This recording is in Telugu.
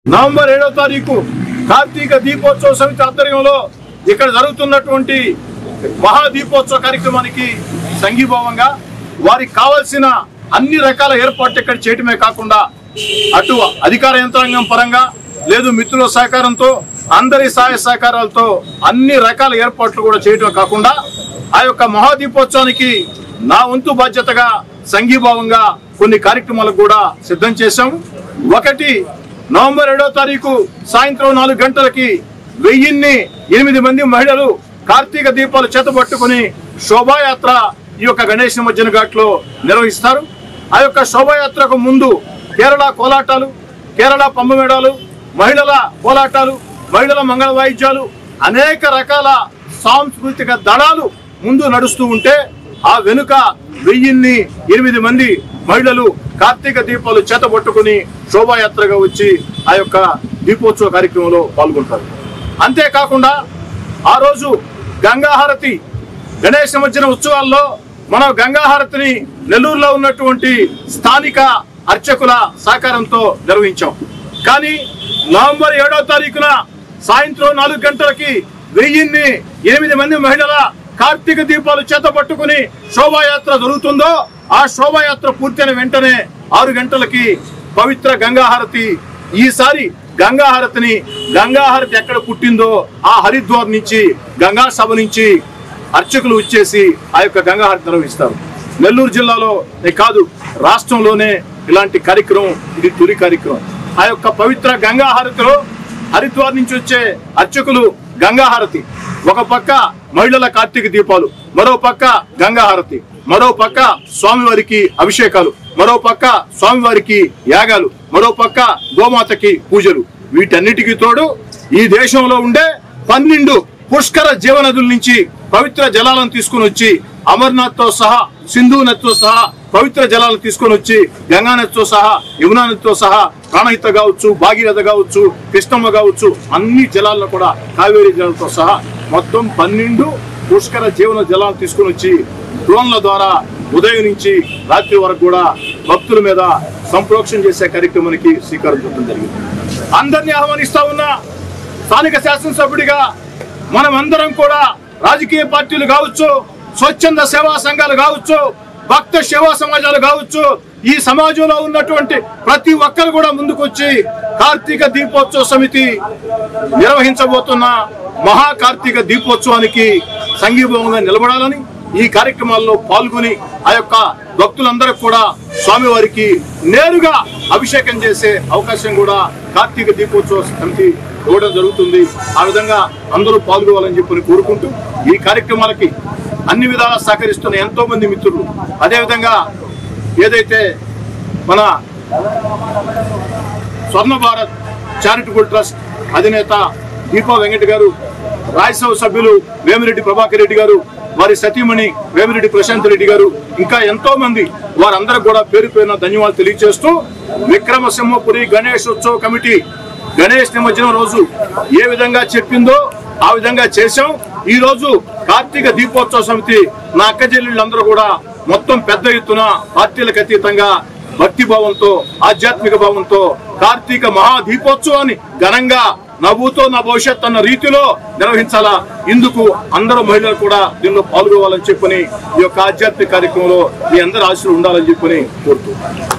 నవంబర్ ఏడవ తారీఖు కార్తీక దీపోత్సవ సమితి ఆధ్వర్యంలో ఇక్కడ జరుగుతున్నటువంటి మహా దీపోత్సవ కార్యక్రమానికి సంఘీభావంగా వారికి కావలసిన అన్ని రకాల ఏర్పాట్లు ఇక్కడ చేయటమే కాకుండా అటు అధికార యంత్రాంగం పరంగా లేదు మిత్రుల సహకారంతో అందరి సహాయ సహకారాలతో అన్ని రకాల ఏర్పాట్లు కూడా చేయటమే కాకుండా ఆ యొక్క మహాదీపోత్సవానికి నా వంతు బాధ్యతగా సంఘీభావంగా కొన్ని కార్యక్రమాలకు కూడా సిద్ధం చేశాం ఒకటి నవంబర్ ఏడో తారీఖు సాయంత్రం నాలుగు గంటలకి వెయ్యిన్ని ఎనిమిది మంది మహిళలు కార్తీక దీపాలు చేతబట్టుకుని శోభాయాత్ర ఈ యొక్క గణేష్ నిమజ్జన ఘాట్ లో నిర్వహిస్తారు ఆ యొక్క శోభాయాత్రకు ముందు కేరళ కోలాటాలు కేరళ పంబమేళాలు మహిళల కోలాటాలు మహిళల మంగళ వాయిద్యాలు అనేక రకాల సాంస్కృతిక దళాలు ముందు నడుస్తూ ఉంటే ఆ వెనుక వెయ్యిన్ని ఎనిమిది మంది మహిళలు కార్తీక దీపాలు చేతబట్టుకుని శోభాయాత్రగా వచ్చి ఆ యొక్క దీపోత్సవ కార్యక్రమంలో పాల్గొంటారు అంతేకాకుండా ఆ రోజు గంగాహారతి గణేష్ నిమజ్జన ఉత్సవాల్లో మనం గంగాహారతిని నెల్లూరులో ఉన్నటువంటి స్థానిక అర్చకుల సహకారంతో నిర్వహించాం కానీ నవంబర్ ఏడో తారీఖున సాయంత్రం నాలుగు గంటలకి వెయ్యిన్ని ఎనిమిది మంది మహిళల కార్తీక దీపాలు చేత పట్టుకుని శోభాయాత్ర జరుగుతుందో ఆ శోభాయాత్ర పూర్తయిన వెంటనే ఆరు గంటలకి పవిత్ర గంగాహారతి ఈసారి గంగాహారతిని గంగాహారతి ఎక్కడ పుట్టిందో ఆ హరిద్వార్ నుంచి గంగా సభ నుంచి అర్చకులు వచ్చేసి ఆ యొక్క గంగాహారతి నిర్వహిస్తారు నెల్లూరు జిల్లాలో కాదు రాష్ట్రంలోనే ఇలాంటి కార్యక్రమం ఇది తొలి కార్యక్రమం ఆ యొక్క పవిత్ర గంగాహారతిలో హరిద్వార్ నుంచి వచ్చే అర్చకులు గంగాహారతి ఒక పక్క మహిళల కార్తీక దీపాలు మరో పక్క గంగాహారతి మరో పక్క స్వామివారికి అభిషేకాలు మరో పక్క స్వామివారికి యాగాలు మరో పక్క గోమాతకి పూజలు వీటన్నిటికీ తోడు ఈ దేశంలో ఉండే పన్నెండు పుష్కర జీవనదుల నుంచి పవిత్ర జలాలను తీసుకుని వచ్చి అమర్నాథ్ తో సహా సింధు నదితో సహా పవిత్ర జలాలను తీసుకొని వచ్చి గంగా నదితో సహా యమునా నదితో సహా ప్రాణహిత కావచ్చు భాగీరథ కావచ్చు కృష్ణమ్మ కావచ్చు అన్ని జలాల్లో కూడా కావేరీ జలాలతో సహా మొత్తం పన్నెండు పుష్కర జీవన జలాలను తీసుకొని వచ్చి డ్రోన్ల ద్వారా ఉదయం నుంచి రాత్రి వరకు కూడా భక్తుల మీద సంప్రోక్షణ చేసే కార్యక్రమానికి శ్రీకారం చుట్టడం జరిగింది అందరినీ ఆహ్వానిస్తా ఉన్నా స్థానిక శాసనసభ్యుడిగా మనం అందరం కూడా రాజకీయ పార్టీలు కావచ్చు స్వచ్ఛంద సేవా సంఘాలు కావచ్చు భక్త సేవా సమాజాలు కావచ్చు ఈ సమాజంలో ఉన్నటువంటి ప్రతి ఒక్కరు కూడా ముందుకొచ్చి కార్తీక దీపోత్సవ సమితి నిర్వహించబోతున్న మహా కార్తీక దీపోత్సవానికి సంఘీభావంగా నిలబడాలని ఈ కార్యక్రమాల్లో పాల్గొని ఆ యొక్క భక్తులందరికీ కూడా స్వామివారికి నేరుగా అభిషేకం చేసే అవకాశం కూడా కార్తీక దీపోత్సవ సమితి ఇవ్వడం జరుగుతుంది ఆ విధంగా అందరూ పాల్గొవాలని చెప్పి కోరుకుంటూ ఈ కార్యక్రమాలకి అన్ని విధాలా సహకరిస్తున్న ఎంతో మంది మిత్రులు అదేవిధంగా ఏదైతే మన స్వర్ణ భారత్ చారిటబుల్ ట్రస్ట్ అధినేత దీపా వెంకట గారు రాజ్యసభ సభ్యులు వేమిరెడ్డి ప్రభాకర్ రెడ్డి గారు వారి సతీమణి వేమిరెడ్డి ప్రశాంత్ రెడ్డి గారు ఇంకా ఎంతో మంది వారందరూ కూడా పేరు పేరున ధన్యవాదాలు తెలియజేస్తూ విక్రమసింహపురి గణేష్ ఉత్సవ కమిటీ గణేష్ నిమజ్జనం రోజు ఏ విధంగా చెప్పిందో ఆ విధంగా చేశాం ఈ రోజు కార్తీక దీపోత్సవ సమితి నా అక్క చెల్లెళ్ళందరూ కూడా మొత్తం పెద్ద ఎత్తున పార్టీలకు అతీతంగా భక్తి భావంతో ఆధ్యాత్మిక భావంతో కార్తీక మహా దీపోత్సవాన్ని ఘనంగా నవ్వుతో నా భవిష్యత్ అన్న రీతిలో నిర్వహించాలా ఇందుకు అందరూ మహిళలు కూడా దీనిలో పాల్గొవాలని చెప్పని ఈ యొక్క ఆధ్యాత్మిక కార్యక్రమంలో మీ అందరి ఆశలు ఉండాలని చెప్పని కోరుతున్నాను